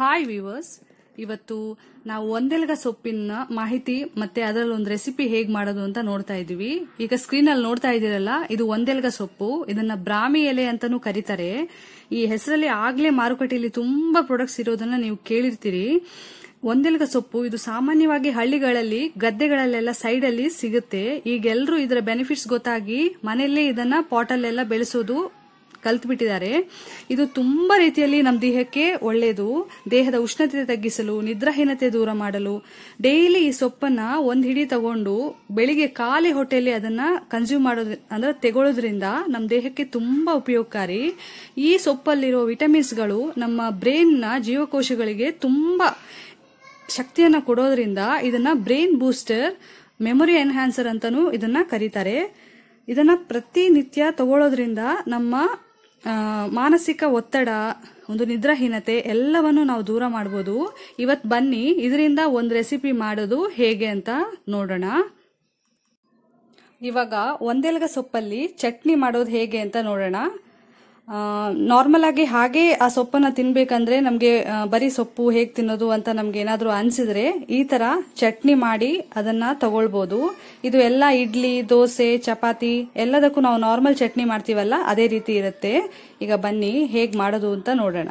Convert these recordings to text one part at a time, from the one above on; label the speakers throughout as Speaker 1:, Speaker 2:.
Speaker 1: hi viewers ಇವತ್ತು ನಾವು ಒಂದೆಲಗ ಸೊಪ್ಪಿನ ಮಾಹಿತಿ ಮತ್ತೆ ಅದರಲ್ಲಿ ಒಂದು ರೆಸಿಪಿ ಹೇಗ್ ಮಾಡೋದು ಅಂತ ನೋಡ್ತಾ ಇದೀವಿ ಈಗ ಸ್ಕ್ರೀನ್ ಅಲ್ಲಿ ನೋಡ್ತಾ ಇದೀರಲ್ಲ ಇದು ಒಂದೆಲಗ ಸೊಪ್ಪು ಇದನ್ನ ಬ್ರಾಹ್ಮಿ ಎಲೆ ಅಂತಾನೂ ಕರೀತಾರೆ ಈ ಹೆಸರಲ್ಲಿ ಆಗ್ಲೇ ಮಾರುಕಟ್ಟೆಯಲ್ಲಿ ತುಂಬಾ ಪ್ರಾಡಕ್ಟ್ಸ್ ಇರೋದನ್ನ ನೀವು ಕೇಳಿರ್ತೀರಿ ಒಂದೆಲಗ ಸೊಪ್ಪು ಇದು ಸಾಮಾನ್ಯವಾಗಿ ಹಳ್ಳಿಗಳಲ್ಲಿ ಗದ್ದೆಗಳಲ್ಲೆಲ್ಲ ಸೈಡ್ ಅಲ್ಲಿ ಸಿಗುತ್ತೆ ಈಗೆಲ್ಲರೂ ಇದರ ಬೆನಿಫಿಟ್ಸ್ ಗೊತ್ತಾಗಿ ಮನೆಯಲ್ಲೇ ಇದನ್ನ ಪಾಟಲ್ಲೆಲ್ಲ ಬೆಳೆಸೋದು ಕಲ್ತ್ಬಿಟ್ಟಿದ್ದಾರೆ ಇದು ತುಂಬಾ ರೀತಿಯಲ್ಲಿ ನಮ್ಮ ದೇಹಕ್ಕೆ ಒಳ್ಳೆಯದು ದೇಹದ ಉಷ್ಣತೆ ತಗ್ಗಿಸಲು ನಿದ್ರಾಹೀನತೆ ದೂರ ಮಾಡಲು ಡೈಲಿ ಈ ಸೊಪ್ಪನ್ನ ಒಂದ್ ಹಿಡಿ ತಗೊಂಡು ಬೆಳಿಗ್ಗೆ ಖಾಲಿ ಹೊಟ್ಟೆಯಲ್ಲಿ ಅದನ್ನ ಕನ್ಸ್ಯೂಮ್ ಮಾಡೋದ್ರ ಅಂದ್ರೆ ತೆಗೊಳ್ಳೋದ್ರಿಂದ ನಮ್ಮ ದೇಹಕ್ಕೆ ತುಂಬಾ ಉಪಯೋಗಕಾರಿ ಈ ಸೊಪ್ಪಲ್ಲಿರೋ ವಿಟಮಿನ್ಸ್ಗಳು ನಮ್ಮ ಬ್ರೈನ್ನ ಜೀವಕೋಶಗಳಿಗೆ ತುಂಬಾ ಶಕ್ತಿಯನ್ನ ಕೊಡೋದ್ರಿಂದ ಇದನ್ನ ಬ್ರೈನ್ ಬೂಸ್ಟರ್ ಮೆಮೊರಿ ಎನ್ಹ್ಯಾನ್ಸರ್ ಅಂತಾನೂ ಇದನ್ನ ಕರೀತಾರೆ ಇದನ್ನ ಪ್ರತಿನಿತ್ಯ ತಗೊಳ್ಳೋದ್ರಿಂದ ನಮ್ಮ ಆ, ಮಾನಸಿಕ ಒತ್ತಡ ಒಂದು ನಿದ್ರಾಹೀನತೆ ಎಲ್ಲವನ್ನು ನಾವು ದೂರ ಮಾಡ್ಬೋದು ಇವತ್ ಬನ್ನಿ ಇದರಿಂದ ಒಂದು ರೆಸಿಪಿ ಮಾಡೋದು ಹೇಗೆ ಅಂತ ನೋಡೋಣ ಇವಾಗ ಒಂದೆಲಗ ಸೊಪ್ಪಲ್ಲಿ ಚಟ್ನಿ ಮಾಡೋದು ಹೇಗೆ ಅಂತ ನೋಡೋಣ ನಾರ್ಮಲ್ ಆಗಿ ಹಾಗೆ ಆ ಸೊಪ್ಪನ್ನ ತಿನ್ಬೇಕಂದ್ರೆ ನಮಗೆ ಬರೀ ಸೊಪ್ಪು ಹೇಗೆ ತಿನ್ನೋದು ಅಂತ ನಮ್ಗೆ ಏನಾದರೂ ಅನ್ಸಿದ್ರೆ ಈ ತರ ಚಟ್ನಿ ಮಾಡಿ ಅದನ್ನ ತಗೊಳ್ಬೋದು ಇದು ಎಲ್ಲ ಇಡ್ಲಿ ದೋಸೆ ಚಪಾತಿ ಎಲ್ಲದಕ್ಕೂ ನಾವು ನಾರ್ಮಲ್ ಚಟ್ನಿ ಮಾಡ್ತೀವಲ್ಲ ಅದೇ ರೀತಿ ಇರುತ್ತೆ ಈಗ ಬನ್ನಿ ಹೇಗೆ ಮಾಡೋದು ಅಂತ ನೋಡೋಣ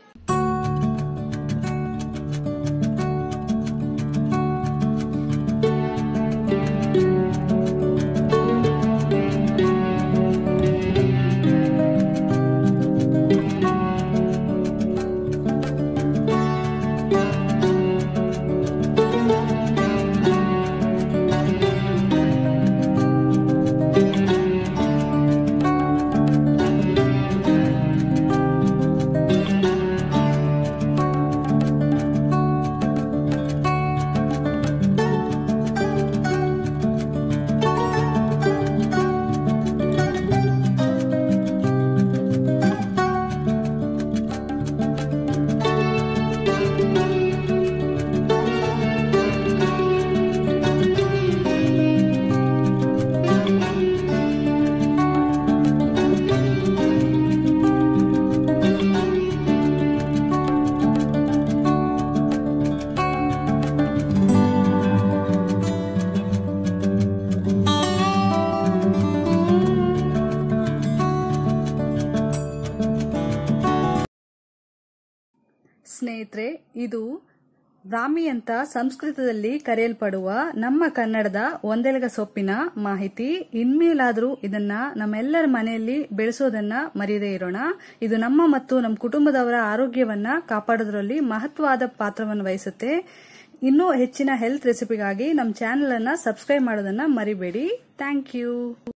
Speaker 1: ಸ್ನೇಹಿತರೆ ಇದು ಬ್ರಾಹ್ಮಿ ಅಂತ ಸಂಸ್ಕೃತದಲ್ಲಿ ಕರೆಯಲ್ಪಡುವ ನಮ್ಮ ಕನ್ನಡದ ಒಂದೆಲಗ ಸೊಪ್ಪಿನ ಮಾಹಿತಿ ಇನ್ಮೇಲಾದ್ರೂ ಇದನ್ನ ನಮ್ಮೆಲ್ಲರ ಮನೆಯಲ್ಲಿ ಬೆಳೆಸೋದನ್ನ ಮರೆಯದೇ ಇರೋಣ ಇದು ನಮ್ಮ ಮತ್ತು ನಮ್ಮ ಕುಟುಂಬದವರ ಆರೋಗ್ಯವನ್ನ ಕಾಪಾಡೋದ್ರಲ್ಲಿ ಮಹತ್ವವಾದ ಪಾತ್ರವನ್ನು ವಹಿಸುತ್ತೆ ಇನ್ನೂ ಹೆಚ್ಚಿನ ಹೆಲ್ತ್ ರೆಸಿಪಿಗಾಗಿ ನಮ್ಮ ಚಾನೆಲ್ ಅನ್ನ ಸಬ್ಸ್ಕ್ರೈಬ್ ಮಾಡೋದನ್ನ ಮರಿಬೇಡಿ ಥ್ಯಾಂಕ್ ಯು